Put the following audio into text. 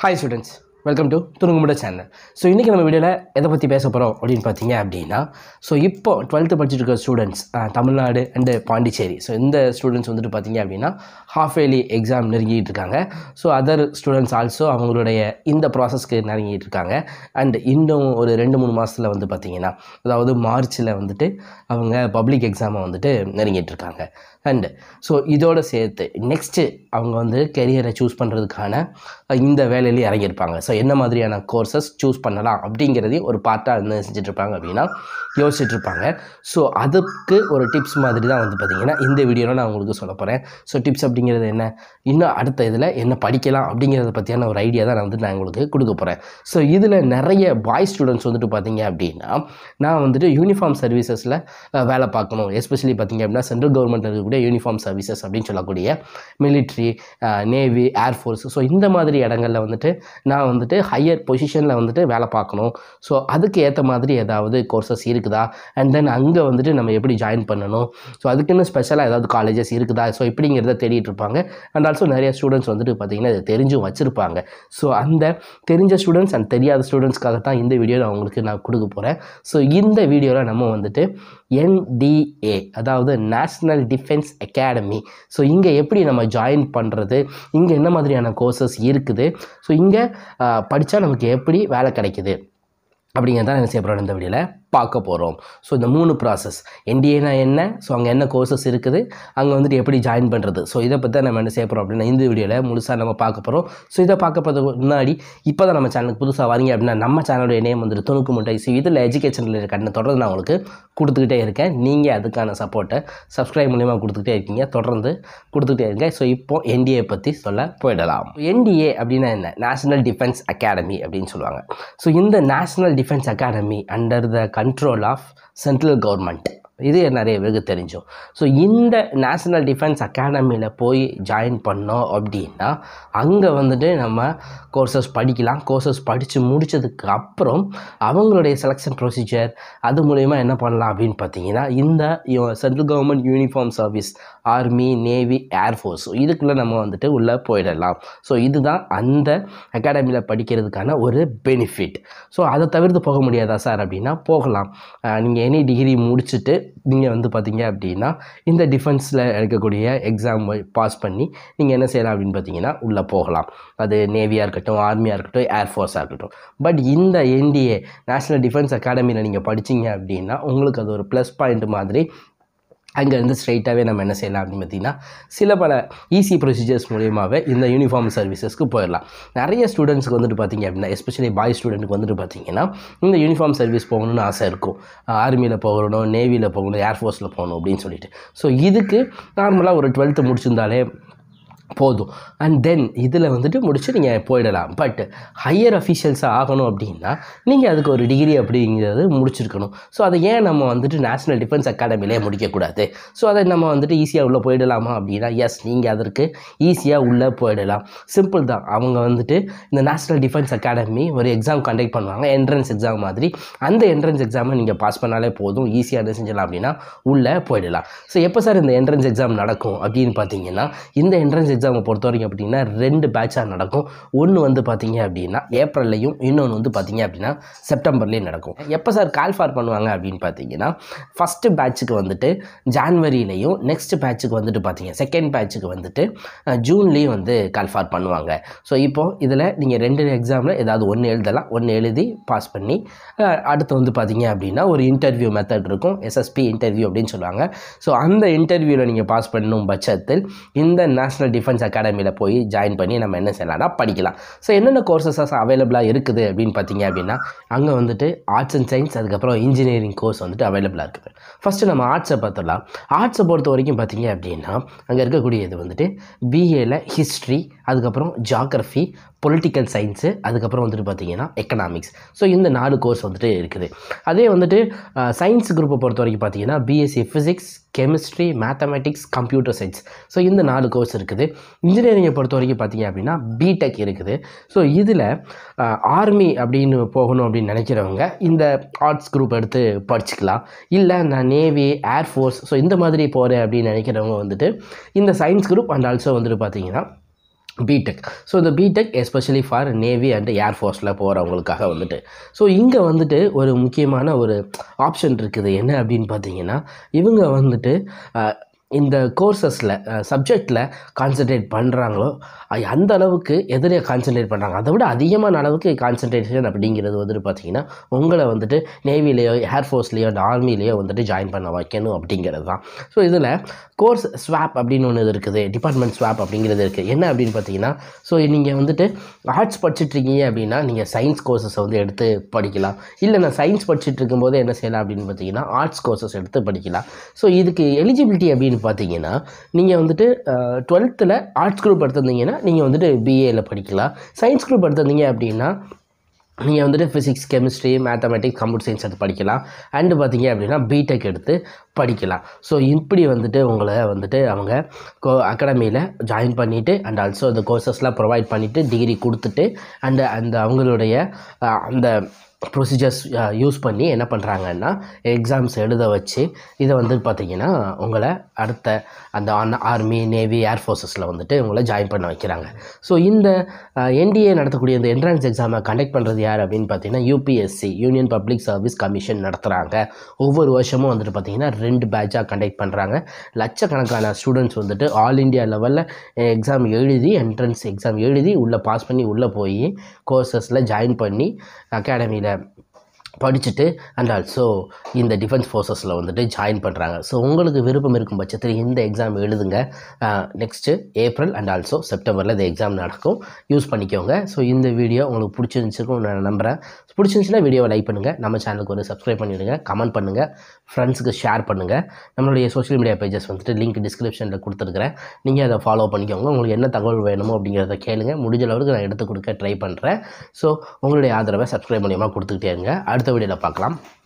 hi students welcome to துணுங்குமுட channel so இன்றைக்கி நம்ம வீடியோவில் எதை பற்றி பேச போகிறோம் அப்படின்னு பார்த்தீங்க அப்படின்னா ஸோ இப்போ டுவெல்த்து படிச்சுட்டு இருக்க students Tamil Nadu and Pondicherry so இந்த ஸ்டூடெண்ட்ஸ் வந்துட்டு பார்த்தீங்க அப்படின்னா ஹாஃப் இயர்லி எக்ஸாம் நெருங்கிட்டு இருக்காங்க ஸோ அதர் ஸ்டூடெண்ட்ஸ் ஆல்சோ அவங்களுடைய இந்த ப்ராசஸ்க்கு நெருங்கிட்டு இருக்காங்க அண்ட் இன்னும் ஒரு ரெண்டு மூணு மாதத்தில் வந்து பார்த்தீங்கன்னா அதாவது மார்ச்சில் வந்துட்டு அவங்க பப்ளிக் எக்ஸாமை வந்துட்டு நெருங்கிட்டு இருக்காங்க அண்டு ஸோ இதோடு சேர்த்து நெக்ஸ்ட்டு அவங்க வந்து கெரியரை சூஸ் பண்ணுறதுக்கான இந்த வேலையிலேயே இறங்கியிருப்பாங்க ஸோ என்ன மாதிரியான கோர்சஸ் சூஸ் பண்ணலாம் அப்படிங்கிறதையும் ஒரு பார்ட்டாக என்ன செஞ்சுட்டு இருப்பாங்க அப்படின்னா யோசிச்சுட்டு இருப்பாங்க ஸோ அதுக்கு ஒரு டிப்ஸ் மாதிரி தான் வந்து பார்த்திங்கன்னா இந்த வீடியோவில் நான் உங்களுக்கு சொல்ல போகிறேன் ஸோ டிப்ஸ் அப்படிங்கிறது என்ன இன்னும் அடுத்த இதில் என்ன படிக்கலாம் அப்படிங்கிறத பற்றியான ஒரு ஐடியா தான் நான் வந்து நான் உங்களுக்கு கொடுக்க போகிறேன் ஸோ இதில் நிறைய பாய் ஸ்டூடெண்ட்ஸ் வந்துட்டு பார்த்தீங்க அப்படின்னா நான் வந்துட்டு யூனிஃபார்ம் சர்வீசஸில் வேலை பார்க்கணும் எஸ்பெஷலி பார்த்தீங்க அப்படின்னா சென்ட்ரல் கவர்மெண்ட்டில் இருக்கக்கூடிய யூனிஃபார்ம் சர்வீசஸ் அப்படின்னு சொல்லக்கூடிய மிலிட்ரி நேவி ஏர்ஃபோர்ஸ் ஸோ இந்த மாதிரி இடங்களில் வந்துட்டு நான் வந்துட்டு ஹையர் பொசிஷனில் வந்துட்டு வேலை பார்க்கணும் ஸோ அதுக்கு ஏற்ற மாதிரி ஏதாவது கோர்சஸ் இருக்குதா அண்ட் தென் அங்கே வந்துட்டு நம்ம எப்படி ஜாயின் பண்ணணும் ஸோ அதுக்குன்னு ஸ்பெஷலாக ஏதாவது காலேஜஸ் இருக்குதா ஸோ இப்படிங்கிறத தேடிட்டு இருப்பாங்க அண்ட் ஆல்சோ நிறைய ஸ்டூடெண்ட்ஸ் வந்துட்டு பார்த்திங்கன்னா இதை தெரிஞ்சும் வச்சுருப்பாங்க ஸோ அந்த தெரிஞ்ச ஸ்டூடெண்ட்ஸ் அண்ட் தெரியாத ஸ்டூடெண்ட்ஸ்க்காக தான் இந்த வீடியோ நான் உங்களுக்கு நான் கொடுக்க போகிறேன் ஸோ இந்த வீடியோவில் நம்ம வந்துட்டு என்டிஏ அதாவது நேஷ்னல் டிஃபென்ஸ் அகாடமி ஸோ இங்கே எப்படி நம்ம ஜாயின் பண்ணுறது இங்கே என்ன மாதிரியான கோர்சஸ் இருக்குது ஸோ இங்கே படித்தா நமக்கு எப்படி வேலை கிடைக்குது அப்படிங்கிறத என்ன செய்ய போகிறோம் இந்த வீடியோவில் பார்க்க போகிறோம் ஸோ இந்த மூணு ப்ராசஸ் என்டிஏனா என்ன ஸோ அங்கே என்ன கோர்சஸ் இருக்குது அங்கே வந்துட்டு எப்படி ஜாயின் பண்ணுறது ஸோ இதை பற்றி நம்ம என்ன செய்ய போகிறோம் அப்படின்னா இந்த வீடியோவில் முழுசாக நம்ம பார்க்க போகிறோம் ஸோ இதை பார்க்க போகிறதுக்கு முன்னாடி இப்போ தான் நம்ம சேனலுக்கு புதுசாக வரீங்க அப்படின்னா நம்ம சேனலுடைய நேம் வந்துட்டு துணுக்கு முட்டை ஸோ இதில் எஜுகேஷனில் இருக்க தொடர்ந்து நான் உங்களுக்கு கொடுத்துக்கிட்டே இருக்கேன் நீங்கள் அதுக்கான சப்போர்ட்டை சப்ஸ்கிரைப் மூலியமாக கொடுத்துக்கிட்டே இருக்கீங்க தொடர்ந்து கொடுத்துக்கிட்டே இருங்க ஸோ இப்போ என்டிஏ பற்றி சொல்ல போயிடலாம் என்டிஏ அப்படின்னா என்ன நேஷனல் டிஃபென்ஸ் அகாடமி அப்படின்னு சொல்லுவாங்க ஸோ இந்த national defence academy under the control of central government இது நிறைய பேருக்கு தெரிஞ்சும் ஸோ இந்த நேஷ்னல் டிஃபென்ஸ் அகாடமியில் போய் ஜாயின் பண்ணோம் அப்படின்னா அங்கே வந்துட்டு நம்ம கோர்சஸ் படிக்கலாம் கோர்சஸ் படித்து முடித்ததுக்கு அப்புறம் அவங்களுடைய செலெக்ஷன் ப்ரொசீஜர் அது மூலயமா என்ன பண்ணலாம் அப்படின்னு பார்த்தீங்கன்னா இந்த central government uniform service army navy air force இதுக்குள்ளே நம்ம வந்துட்டு உள்ளே போயிடலாம் ஸோ இதுதான் அந்த அகாடமியில் படிக்கிறதுக்கான ஒரு பெனிஃபிட் ஸோ அதை தவிர்த்து போக முடியாதா சார் அப்படின்னா போகலாம் நீங்கள் எனி டிகிரி முடிச்சுட்டு நீங்கள் வந்து பார்த்தீங்க அப்படின்னா இந்த டிஃபென்ஸில் எடுக்கக்கூடிய எக்ஸாம் பாஸ் பண்ணி நீங்கள் என்ன செய்யலாம் அப்படின்னு பார்த்தீங்கன்னா உள்ளே போகலாம் அது நேவியாக இருக்கட்டும் ஆர்மியாக இருக்கட்டும் ஏர்ஃபோர்ஸாக இருக்கட்டும் பட் இந்த என்டிஏ நேஷ்னல் டிஃபென்ஸ் அகாடமியில் நீங்கள் படிச்சீங்க அப்படின்னா உங்களுக்கு அது ஒரு ப்ளஸ் பாயிண்ட் மாதிரி அங்கேருந்து ஸ்ட்ரைட்டாகவே நம்ம என்ன செய்யலாம் அப்படின்னு பார்த்தீங்கன்னா சில பல ஈஸி ப்ரொசீஜர்ஸ் மூலியமாகவே இந்த யூனிஃபார்ம் சர்வீசஸ்க்கு போயிடலாம் நிறைய ஸ்டூடெண்ட்ஸ்க்கு வந்துட்டு பார்த்தீங்க அப்படின்னா எஸ்பெஷலி பாய் ஸ்டூடெண்ட்டுக்கு வந்துட்டு பார்த்தீங்கன்னா இந்த யூனிஃபார்ம் சர்வீஸ் போகணும்னு ஆசை இருக்கும் ஆர்மியில் போகணும் நேவியில் போகணும் ஏர்ஃபோர்ஸில் போகணும் அப்படின்னு சொல்லிட்டு ஸோ இதுக்கு நார்மலாக ஒரு டுவெல்த்து முடிச்சிருந்தாலே போதும் அண்ட் தென் இதில் வந்துட்டு முடிச்சு நீங்கள் போயிடலாம் பட் ஹையர் அஃபிஷியல்ஸாக ஆகணும் அப்படின்னா நீங்கள் அதுக்கு ஒரு டிகிரி அப்படிங்கிறது முடிச்சிருக்கணும் ஸோ அதை ஏன் நம்ம வந்துட்டு நேஷ்னல் டிஃபென்ஸ் அகாடமிலே முடிக்கக்கூடாது ஸோ அதை நம்ம வந்துட்டு ஈஸியாக உள்ளே போயிடலாமா அப்படின்னா எஸ் நீங்கள் அதற்கு ஈஸியாக உள்ளே போயிடலாம் சிம்பிள் தான் அவங்க வந்துட்டு இந்த நேஷ்னல் டிஃபென்ஸ் அகாடமி ஒரு எக்ஸாம் கண்டக்ட் பண்ணுவாங்க என்ட்ரன்ஸ் எக்ஸாம் மாதிரி அந்த என்ட்ரன்ஸ் எக்ஸாமை நீங்கள் பாஸ் பண்ணாலே போதும் ஈஸியாக என்ன செஞ்சலாம் அப்படின்னா உள்ளே போயிடலாம் ஸோ எப்போ சார் இந்த என்ட்ரன்ஸ் எக்ஸாம் நடக்கும் அப்படின்னு பார்த்தீங்கன்னா இந்த என்ட்ரன்ஸ் எக்ஸாமை பொறுத்த வரைக்கும் அப்படின்னா ரெண்டு பேட்சாக நடக்கும் ஒன்று வந்து பார்த்தீங்க அப்படின்னா ஏப்ரல்லையும் இன்னொன்று வந்து பார்த்தீங்க அப்படின்னா செப்டம்பர்லேயும் நடக்கும் எப்போ சார் கால்ஃபார் பண்ணுவாங்க அப்படின்னு பார்த்தீங்கன்னா ஃபஸ்ட்டு பேட்சுக்கு வந்துட்டு ஜான்வரியிலையும் நெக்ஸ்ட் பேட்சுக்கு வந்துட்டு பார்த்தீங்க செகண்ட் பேட்சுக்கு வந்துட்டு ஜூன்லேயும் வந்து கால்ஃபார் பண்ணுவாங்க ஸோ இப்போது இதில் நீங்கள் ரெண்டு எக்ஸாமில் ஏதாவது ஒன்று எழுதலாம் ஒன்று எழுதி பாஸ் பண்ணி அடுத்து வந்து பார்த்தீங்க அப்படின்னா ஒரு இன்டர்வியூ மெத்தட் இருக்கும் எஸ்எஸ்பி இன்டர்வியூ அப்படின்னு சொல்லுவாங்க ஸோ அந்த இன்டர்வியூவில் நீங்கள் பாஸ் பண்ணும் பட்சத்தில் இந்த நேஷ்னல் டிஃபென்ஸ் அகாடமியில் போய் ஜாயின் பண்ணி நம்ம என்ன செய்யலாம்னா படிக்கலாம் ஸோ என்னென்ன கோர்சஸஸ் அவைலபிளாக இருக்குது அப்படின்னு பார்த்தீங்க அப்படின்னா அங்கே வந்துட்டு ஆர்ட்ஸ் அண்ட் சயின்ஸ் அதுக்கப்புறம் இன்ஜினியரிங் கோர்ஸ் வந்துட்டு அவைலபிளாக இருக்குது ஃபஸ்ட்டு நம்ம ஆர்ட்ஸை பார்த்துடலாம் ஆர்ட்ஸை பொறுத்த வரைக்கும் பார்த்தீங்க அப்படின்னா அங்கே இருக்கக்கூடியது வந்துட்டு பிஏல ஹிஸ்ட்ரி அதுக்கப்புறம் ஜாகிரஃபி பொலிட்டிக்கல் சயின்ஸு அதுக்கப்புறம் வந்துட்டு பார்த்தீங்கன்னா எக்கனாமிக்ஸ் ஸோ இந்த நாலு கோர்ஸ் வந்துட்டு இருக்குது அதே வந்துட்டு சயின்ஸ் குரூப்பை பொறுத்த வரைக்கும் பார்த்தீங்கன்னா BSc physics chemistry mathematics computer science so இந்த நாலு கோர்ஸ் இருக்குது இன்ஜினியரிங்கை பொறுத்த வரைக்கும் பார்த்தீங்க அப்படின்னா பிடெக் இருக்குது ஸோ இதில் ஆர்மி அப்படின்னு போகணும் அப்படின்னு நினைக்கிறவங்க இந்த ஆர்ட்ஸ் குரூப் எடுத்து படிச்சுக்கலாம் இல்லை நான் நேவி ஏர்ஃபோர்ஸ் ஸோ இந்த மாதிரி போகிறேன் அப்படின்னு நினைக்கிறவங்க வந்துட்டு இந்த சயின்ஸ் குரூப் அண்ட் ஆல்சோ வந்துட்டு பார்த்தீங்கன்னா பிடெக் ஸோ இந்த BTech especially for navy and ஏர்ஃபோர்ஸில் போகிறவங்களுக்காக வந்துட்டு ஸோ இங்கே வந்துட்டு ஒரு முக்கியமான ஒரு ஆப்ஷன் இருக்குது என்ன அப்படின்னு பார்த்தீங்கன்னா இவங்க வந்துட்டு அஹ், இந்த கோர்சஸில் சப்ஜெக்டில் கான்சென்ட்ரேட் பண்ணுறாங்களோ அ- அந்த அளவுக்கு எதிரே கான்சென்ட்ரேட் பண்ணுறாங்க அதை விட அதிகமான அளவுக்கு கான்சென்ட்ரேஷன் அப்படிங்கிறது வந்துட்டு பார்த்தீங்கன்னா உங்களை வந்துட்டு நேவிலேயோ ஏர்ஃபோர்ஸ்லேயோ அண்ட் ஆர்மிலேயோ வந்துட்டு ஜாயின் பண்ண வைக்கணும் அப்படிங்கிறது தான் ஸோ இதில் கோர்ஸ் ஸ்வாப் அப்படின்னு ஒன்று இருக்குது டிபார்ட்மெண்ட் ஸ்வாப் அப்படிங்கிறது இருக்குது என்ன அப்படின்னு பார்த்தீங்கன்னா ஸோ நீங்கள் வந்துட்டு ஆர்ட்ஸ் படிச்சுட்டு இருக்கீங்க அப்படின்னா நீங்கள் சயின்ஸ் கோர்சஸை வந்து எடுத்து படிக்கலாம் இல்லை நான் சயின்ஸ் படிச்சுட்டு இருக்கும்போது என்ன செய்யலாம் அப்படின்னு பார்த்தீங்கன்னா ஆர்ட்ஸ் கோர்சஸ் எடுத்து படிக்கலாம் ஸோ இதுக்கு எலிஜிபிலிட்டி அப்படின்னு பார்த்தீங்கன்னா நீங்கள் வந்துட்டு டுவெல்த்தில் ஆர்ட்ஸ் குரூப் எடுத்திருந்தீங்கன்னா நீங்கள் வந்துட்டு பிஏல படிக்கலாம் சயின்ஸ் குரூப் எடுத்திருந்தீங்க அப்படின்னா நீங்கள் வந்துட்டு physics chemistry mathematics computer science எடுத்து படிக்கலாம் அண்டு பார்த்தீங்க அப்படின்னா பிடெக் எடுத்து படிக்கலாம் ஸோ இப்படி வந்துட்டு உங்களை வந்துட்டு அவங்க கோ அகாடமியில் ஜாயின் பண்ணிவிட்டு அண்ட் ஆல்சோ அந்த கோர்சஸ்லாம் ப்ரொவைட் பண்ணிவிட்டு டிகிரி கொடுத்துட்டு அண்டு அந்த அவங்களுடைய அஹ், அந்த ப்ரொசீஜர்ஸ் யூஸ் பண்ணி என்ன பண்ணுறாங்கன்னா எக்ஸாம்ஸ் எழுத வச்சு இதை வந்து பார்த்திங்கன்னா உங்களை அடுத்த அந்த ஆர்மி நேவி ஏர்ஃபோர்ஸஸில் வந்துட்டு உங்களை ஜாயின் பண்ண வைக்கிறாங்க ஸோ இந்த என்டிஏ நடத்தக்கூடிய இந்த என்ட்ரன்ஸ் எக்ஸாமை கண்டக்ட் பண்ணுறது யார் அப்படின்னு பார்த்தீங்கன்னா UPSC union public service commission நடத்துகிறாங்க ஒவ்வொரு வருஷமும் வந்துட்டு பார்த்திங்கன்னா ரெண்டு பேட்சாக கண்டக்ட் பண்ணுறாங்க லட்சக்கணக்கான ஸ்டூடெண்ட்ஸ் வந்துட்டு ஆல் இந்தியா லெவலில் எக்ஸாம் எழுதி என்ட்ரன்ஸ் எக்ஸாம் எழுதி உள்ளே பாஸ் பண்ணி உள்ளே போய் கோர்சஸில் ஜாயின் பண்ணி அகாடமியில் படிச்சுட்டு அண்ட் ஆல்சோ இந்த டிஃபென்ஸ் ஃபோர்ஸஸில் வந்துட்டு ஜாயின் பண்ணுறாங்க ஸோ உங்களுக்கு விருப்பம் இருக்கும் பட்சத்தில் இந்த எக்ஸாம் எழுதுங்க நெக்ஸ்ட்டு ஏப்ரல் அண்ட் ஆல்சோ செப்டம்பரில் இந்த எக்ஸாம் நடக்கும் யூஸ் பண்ணிக்கோங்க ஸோ இந்த வீடியோ உங்களுக்கு பிடிச்சிருந்துச்சுக்கும் நான் நம்புகிறேன் பிடிச்சிருந்துச்சுன்னா வீடியோவை லைக் பண்ணுங்கள் நம்ம சேனலுக்கு ஒரு சப்ஸ்கிரைப் பண்ணிவிடுங்க கமெண்ட் பண்ணுங்கள் ஃப்ரெண்ட்ஸுக்கு ஷேர் பண்ணுங்கள் நம்மளுடைய சோஷியல் மீடியா பேஜஸ் வந்துட்டு லிங்க் டிஸ்கிரிப்ஷனில் கொடுத்துருக்குறேன் நீங்கள் அதை ஃபாலோ பண்ணிக்கோங்க உங்களுக்கு என்ன தகவல் வேணுமோ அப்படிங்கிறத கேளுங்க முடிஞ்ச அளவுக்கு நான் எடுத்து கொடுக்க ட்ரை பண்ணுறேன் ஸோ உங்களுடைய ஆதரவை சப்ஸ்கிரைப் மூலியமாக கொடுத்துக்கிட்டே இருங்க அடுத்த வீடியோவில் பார்க்கலாம்